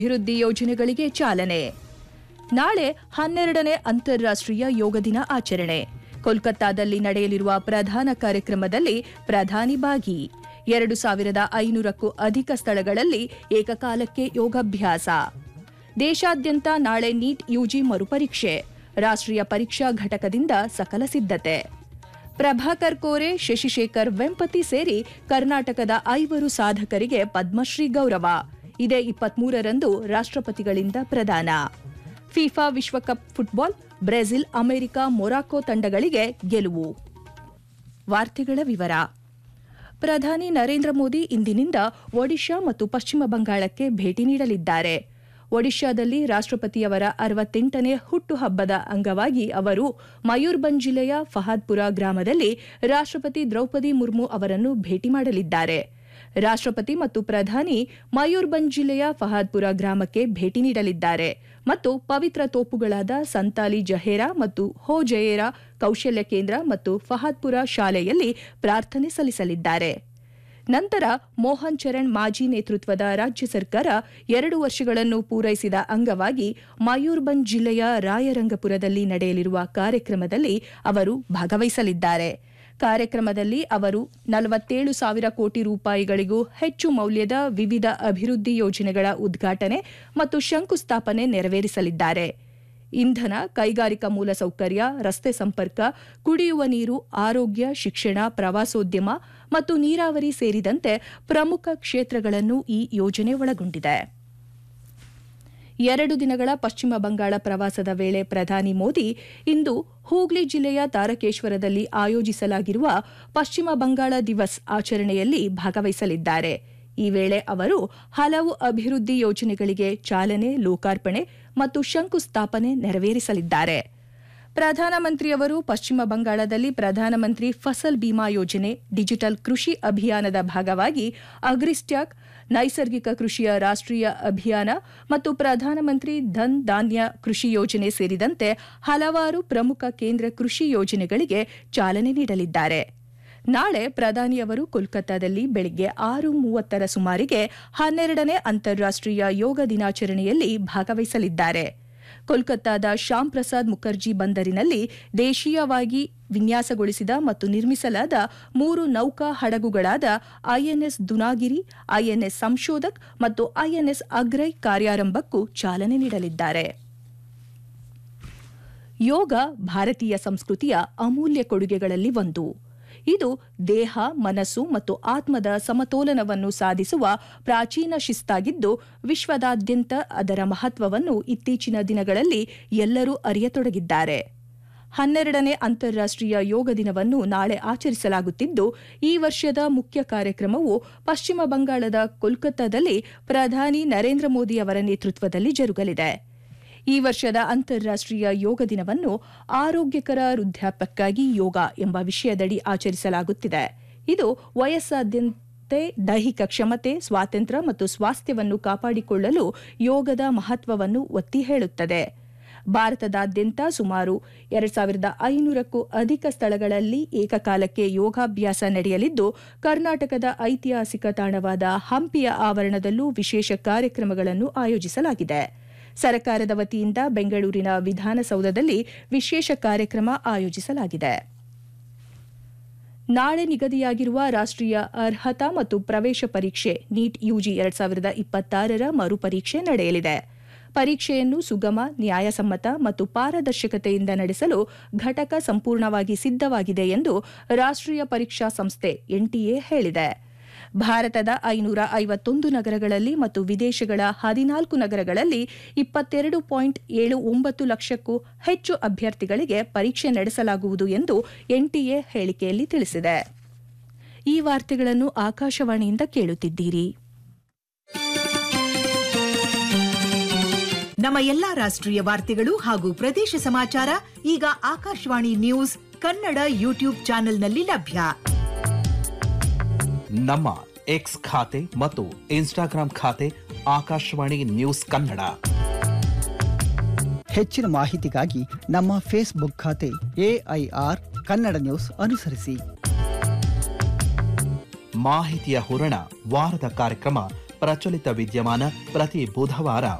ಅಭಿವೃದ್ಧಿ ಯೋಜನೆಗಳಿಗೆ ಚಾಲನೆ ನಾಳೆ ಹನ್ನೆರಡನೇ ಅಂತಾರಾಷ್ಟ್ರೀಯ ಯೋಗ ದಿನ ಆಚರಣೆ ಕೋಲ್ಕತ್ತಾದಲ್ಲಿ ನಡೆಯಲಿರುವ ಪ್ರಧಾನ ಕಾರ್ಯಕ್ರಮದಲ್ಲಿ ಪ್ರಧಾನಿ ಭಾಗಿ ಎರಡು ಸಾವಿರದ ಐನೂರಕ್ಕೂ ಅಧಿಕ ಸ್ಥಳಗಳಲ್ಲಿ ಏಕಕಾಲಕ್ಕೆ ಯೋಗಾಭ್ಯಾಸ ದೇಶಾದ್ಯಂತ ನಾಳೆ ನೀಟ್ ಯುಜಿ ಮರುಪರೀಕ್ಷೆ ರಾಷ್ಟ್ರೀಯ ಪರೀಕ್ಷಾ ಘಟಕದಿಂದ ಸಕಲ ಸಿದ್ಧತೆ ಪ್ರಭಾಕರ್ ಕೋರೆ ಶಶಿಶೇಖರ್ ವೆಂಪತಿ ಸೇರಿ ಕರ್ನಾಟಕದ ಐವರು ಸಾಧಕರಿಗೆ ಪದ್ಮಶ್ರೀ ಗೌರವ ಇದೇ ಇಪ್ಪತ್ಮೂರರಂದು ರಾಷ್ಟ್ರಪತಿಗಳಿಂದ ಪ್ರದಾನ ಫಿಫಾ ವಿಶ್ವಕಪ್ ಫುಟ್ಬಾಲ್ ಬ್ರೆಜಿಲ್ ಅಮೆರಿಕ ಮೊರಾಕೊ ತಂಡಗಳಿಗೆ ಗೆಲುವು ವಾರ್ತೆಗಳ ವಿವರ ಪ್ರಧಾನಿ ನರೇಂದ್ರ ಮೋದಿ ಇಂದಿನಿಂದ ಒಡಿಶಾ ಮತ್ತು ಪಶ್ಚಿಮ ಬಂಗಾಳಕ್ಕೆ ಭೇಟಿ ನೀಡಲಿದ್ದಾರೆ ಒಡಿಶಾದಲ್ಲಿ ರಾಷ್ಟ್ರಪತಿಯವರ ಅರವತ್ತೆಂಟನೇ ಹುಟ್ಟುಹಬ್ಬದ ಅಂಗವಾಗಿ ಅವರು ಮಯೂರ್ಬಂಜ್ ಜಿಲ್ಲೆಯ ಫಹಾದ್ಪುರ ಗ್ರಾಮದಲ್ಲಿ ರಾಷ್ಟ್ರಪತಿ ದ್ರೌಪದಿ ಮುರ್ಮು ಅವರನ್ನು ಭೇಟಿ ಮಾಡಲಿದ್ದಾರೆ ರಾಷ್ಟ್ರಪತಿ ಮತ್ತು ಪ್ರಧಾನಿ ಮಯೂರ್ಬಂಜ್ ಜಿಲ್ಲೆಯ ಫಹಾದ್ಪುರ ಗ್ರಾಮಕ್ಕೆ ಭೇಟಿ ನೀಡಲಿದ್ದಾರೆ ಮತ್ತು ಪವಿತ್ರ ತೋಪುಗಳಾದ ಸಂತಾಲಿ ಜಹೇರಾ ಮತ್ತು ಹೋ ಜಯೇರಾ ಕೌಶಲ್ಯ ಕೇಂದ್ರ ಮತ್ತು ಫಹಾದ್ಪುರ ಶಾಲೆಯಲ್ಲಿ ಪ್ರಾರ್ಥನೆ ಸಲ್ಲಿಸಲಿದ್ದಾರೆ ನಂತರ ಮೋಹನ್ ಚರಣ್ ಮಾಜಿ ನೇತೃತ್ವದ ರಾಜ್ಯ ಸರ್ಕಾರ ಎರಡು ವರ್ಷಗಳನ್ನು ಪೂರೈಸಿದ ಅಂಗವಾಗಿ ಮಯೂರ್ಬಂಜ್ ಜಿಲ್ಲೆಯ ರಾಯರಂಗಪುರದಲ್ಲಿ ನಡೆಯಲಿರುವ ಕಾರ್ಯಕ್ರಮದಲ್ಲಿ ಅವರು ಭಾಗವಹಿಸಲಿದ್ದಾರೆ ಕಾರ್ಯಕ್ರಮದಲ್ಲಿ ಅವರು ನಲವತ್ತೇಳು ಸಾವಿರ ಕೋಟಿ ರೂಪಾಯಿಗಳಿಗೂ ಹೆಚ್ಚು ಮೌಲ್ಯದ ವಿವಿಧ ಅಭಿವೃದ್ಧಿ ಯೋಜನೆಗಳ ಉದ್ಘಾಟನೆ ಮತ್ತು ಶಂಕುಸ್ಥಾಪನೆ ನೆರವೇರಿಸಲಿದ್ದಾರೆ ಇಂಧನ ಕೈಗಾರಿಕಾ ಮೂಲಸೌಕರ್ಯ ರಸ್ತೆ ಸಂಪರ್ಕ ಕುಡಿಯುವ ನೀರು ಆರೋಗ್ಯ ಶಿಕ್ಷಣ ಪ್ರವಾಸೋದ್ಯಮ ಮತ್ತು ನೀರಾವರಿ ಸೇರಿದಂತೆ ಪ್ರಮುಖ ಕ್ಷೇತ್ರಗಳನ್ನು ಈ ಯೋಜನೆ ಒಳಗೊಂಡಿದೆ ಎರಡು ದಿನಗಳ ಪಶ್ಚಿಮ ಬಂಗಾಳ ಪ್ರವಾಸದ ವೇಳೆ ಪ್ರಧಾನಿ ಮೋದಿ ಇಂದು ಹೂಗ್ಲಿ ಜಿಲ್ಲೆಯ ತಾರಕೇಶ್ವರದಲ್ಲಿ ಆಯೋಜಿಸಲಾಗಿರುವ ಪಶ್ಚಿಮ ಬಂಗಾಳ ದಿವಸ್ ಆಚರಣೆಯಲ್ಲಿ ಭಾಗವಹಿಸಲಿದ್ದಾರೆ ಈ ವೇಳೆ ಅವರು ಹಲವು ಅಭಿವೃದ್ಧಿ ಯೋಜನೆಗಳಿಗೆ ಚಾಲನೆ ಲೋಕಾರ್ಪಣೆ ಮತ್ತು ಶಂಕುಸ್ಥಾಪನೆ ನೆರವೇರಿಸಲಿದ್ದಾರೆ ಪ್ರಧಾನಮಂತ್ರಿಯವರು ಪಶ್ಚಿಮ ಬಂಗಾಳದಲ್ಲಿ ಪ್ರಧಾನಮಂತ್ರಿ ಫಸಲ್ ಬಿಮಾ ಯೋಜನೆ ಡಿಜಿಟಲ್ ಕೃಷಿ ಅಭಿಯಾನದ ಭಾಗವಾಗಿ ಅಗ್ರಿಸ್ಟ್ಯಾಕ್ ನೈಸರ್ಗಿಕ ಕೃಷಿಯ ರಾಷ್ಟ್ರೀಯ ಅಭಿಯಾನ ಮತ್ತು ಪ್ರಧಾನಮಂತ್ರಿ ಧನ್ ಧಾನ್ಯ ಕೃಷಿ ಯೋಜನೆ ಸೇರಿದಂತೆ ಹಲವಾರು ಪ್ರಮುಖ ಕೇಂದ್ರ ಕೃಷಿ ಯೋಜನೆಗಳಿಗೆ ಚಾಲನೆ ನೀಡಲಿದ್ದಾರೆ ನಾಳೆ ಪ್ರಧಾನಿಯವರು ಕೋಲ್ಕತ್ತಾದಲ್ಲಿ ಬೆಳಗ್ಗೆ ಆರು ಮೂವತ್ತರ ಸುಮಾರಿಗೆ ಹನ್ನೆರಡನೇ ಅಂತಾರಾಷ್ಟ್ರೀಯ ಯೋಗ ದಿನಾಚರಣೆಯಲ್ಲಿ ಭಾಗವಹಿಸಲಿದ್ದಾರೆ ಕೋಲ್ಕತ್ತಾದ ಶ್ಯಾಮ್ ಪ್ರಸಾದ್ ಮುಖರ್ಜಿ ಬಂದರಿನಲ್ಲಿ ದೇಶೀಯವಾಗಿ ವಿನ್ಯಾಸಗೊಳಿಸಿದ ಮತ್ತು ನಿರ್ಮಿಸಲಾದ ಮೂರು ನೌಕಾ ಹಡಗುಗಳಾದ ಐಎನ್ಎಸ್ ದುನಾಗಿರಿ ಐಎನ್ಎಸ್ ಸಂಶೋಧಕ್ ಮತ್ತು ಐಎನ್ಎಸ್ ಅಗ್ರೈ ಕಾರ್ಯಾರಂಭಕ್ಕೂ ಚಾಲನೆ ನೀಡಲಿದ್ದಾರೆ ಯೋಗ ಭಾರತೀಯ ಸಂಸ್ಕೃತಿಯ ಅಮೂಲ್ಯ ಕೊಡುಗೆಗಳಲ್ಲಿ ಒಂದು ಇದು ದೇಹ ಮನಸ್ಸು ಮತ್ತು ಆತ್ಮದ ಸಮತೋಲನವನ್ನು ಸಾಧಿಸುವ ಪ್ರಾಚೀನ ಶಿಸ್ತಾಗಿದ್ದು ವಿಶ್ವದಾದ್ಯಂತ ಅದರ ಮಹತ್ವವನ್ನು ಇತ್ತೀಚಿನ ದಿನಗಳಲ್ಲಿ ಎಲ್ಲರೂ ಅರಿಯತೊಡಗಿದ್ದಾರೆ ಹನ್ನೆರಡನೇ ಅಂತಾರಾಷ್ಟ್ರೀಯ ಯೋಗ ದಿನವನ್ನು ನಾಳೆ ಆಚರಿಸಲಾಗುತ್ತಿದ್ದು ಈ ವರ್ಷದ ಮುಖ್ಯ ಕಾರ್ಯಕ್ರಮವು ಪಶ್ಚಿಮ ಬಂಗಾಳದ ಕೋಲ್ಕತ್ತಾದಲ್ಲಿ ಪ್ರಧಾನಿ ನರೇಂದ್ರ ಮೋದಿ ಅವರ ನೇತೃತ್ವದಲ್ಲಿ ಜರುಗಲಿದೆ ಈ ವರ್ಷದ ಅಂತಾರಾಷ್ಟ್ರೀಯ ಯೋಗ ದಿನವನ್ನು ಆರೋಗ್ಯಕರ ವೃದ್ಧಾಪ್ಯಕ್ಕಾಗಿ ಯೋಗ ಎಂಬ ವಿಷಯದಡಿ ಆಚರಿಸಲಾಗುತ್ತಿದೆ ಇದು ವಯಸ್ಸಾದ್ಯಂತೆ ದೈಹಿಕ ಕ್ಷಮತೆ ಸ್ವಾತಂತ್ರ್ಯ ಮತ್ತು ಸ್ವಾಸ್ಥ್ಯವನ್ನು ಕಾಪಾಡಿಕೊಳ್ಳಲು ಯೋಗದ ಮಹತ್ವವನ್ನು ಒತ್ತಿ ಹೇಳುತ್ತದೆ ಭಾರತದಾದ್ಯಂತ ಸುಮಾರು ಎರಡ್ ಸಾವಿರದ ಐನೂರಕ್ಕೂ ಅಧಿಕ ಸ್ಥಳಗಳಲ್ಲಿ ಏಕಕಾಲಕ್ಕೆ ಯೋಗಾಭ್ಯಾಸ ನಡೆಯಲಿದ್ದು ಕರ್ನಾಟಕದ ಐತಿಹಾಸಿಕ ತಾಣವಾದ ಹಂಪಿಯ ಆವರಣದಲ್ಲೂ ವಿಶೇಷ ಕಾರ್ಯಕ್ರಮಗಳನ್ನು ಆಯೋಜಿಸಲಾಗಿದೆ ಸರ್ಕಾರದ ವತಿಯಿಂದ ಬೆಂಗಳೂರಿನ ವಿಧಾನಸೌಧದಲ್ಲಿ ವಿಶೇಷ ಕಾರ್ಯಕ್ರಮ ಆಯೋಜಿಸಲಾಗಿದೆ ನಾಳೆ ನಿಗದಿಯಾಗಿರುವ ರಾಷ್ಟ್ರೀಯ ಅರ್ಹತಾ ಮತ್ತು ಪ್ರವೇಶ ಪರೀಕ್ಷೆ ನೀಟ್ ಯುಜಿ ಎರಡ್ ಸಾವಿರದ ಇಪ್ಪತ್ತಾರರ ಮರುಪರೀಕ್ಷೆ ನಡೆಯಲಿದೆ ಪರೀಕ್ಷೆಯನ್ನು ಸುಗಮ ನ್ಯಾಯಸಮ್ಮತ ಮತ್ತು ಪಾರದರ್ಶಕತೆಯಿಂದ ನಡೆಸಲು ಘಟಕ ಸಂಪೂರ್ಣವಾಗಿ ಸಿದ್ಧವಾಗಿದೆ ಎಂದು ರಾಷ್ಟ್ರೀಯ ಪರೀಕ್ಷಾ ಸಂಸ್ಥೆ ಎನ್ಟಿಎ ಹೇಳಿದೆ ಭಾರತದ ಐನೂರ ಐವತ್ತೊಂದು ನಗರಗಳಲ್ಲಿ ಮತ್ತು ವಿದೇಶಗಳ ಹದಿನಾಲ್ಕು ನಗರಗಳಲ್ಲಿ ಇಪ್ಪತ್ತೆರಡು ಪಾಯಿಂಟ್ ಏಳು ಒಂಬತ್ತು ಲಕ್ಷಕ್ಕೂ ಹೆಚ್ಚು ಅಭ್ಯರ್ಥಿಗಳಿಗೆ ಪರೀಕ್ಷೆ ನಡೆಸಲಾಗುವುದು ಎಂದು ಎನ್ಟಿಎ ಹೇಳಿಕೆಯಲ್ಲಿ ತಿಳಿಸಿದೆ ಈ ವಾರ್ತೆಗಳನ್ನು ಆಕಾಶವಾಣಿಯಿಂದ ಕೇಳುತ್ತಿದ್ದೀರಿ ನಮ್ಮ ಎಲ್ಲಾ ರಾಷ್ಟ್ರೀಯ ವಾರ್ತೆಗಳು ಹಾಗೂ ಪ್ರದೇಶ ಸಮಾಚಾರ ಈಗ ಆಕಾಶವಾಣಿ ನ್ಯೂಸ್ ಕನ್ನಡ ಯೂಟ್ಯೂಬ್ ಚಾನೆಲ್ನಲ್ಲಿ ಲಭ್ಯ ನಮ್ಮ ಎಕ್ಸ್ ಖಾತೆ ಮತ್ತು ಇನ್ಸ್ಟಾಗ್ರಾಂ ಖಾತೆ ಆಕಾಶವಾಣಿ ನ್ಯೂಸ್ ಕನ್ನಡ ಹೆಚ್ಚಿನ ಮಾಹಿತಿಗಾಗಿ ನಮ್ಮ ಫೇಸ್ಬುಕ್ ಖಾತೆ ಎಐಆರ್ ಕನ್ನಡ ನ್ಯೂಸ್ ಅನುಸರಿಸಿ ಮಾಹಿತಿಯ ಹೂರಣ ವಾರದ ಕಾರ್ಯಕ್ರಮ ಪ್ರಚಲಿತ ವಿದ್ಯಮಾನ ಪ್ರತಿ ಬುಧವಾರ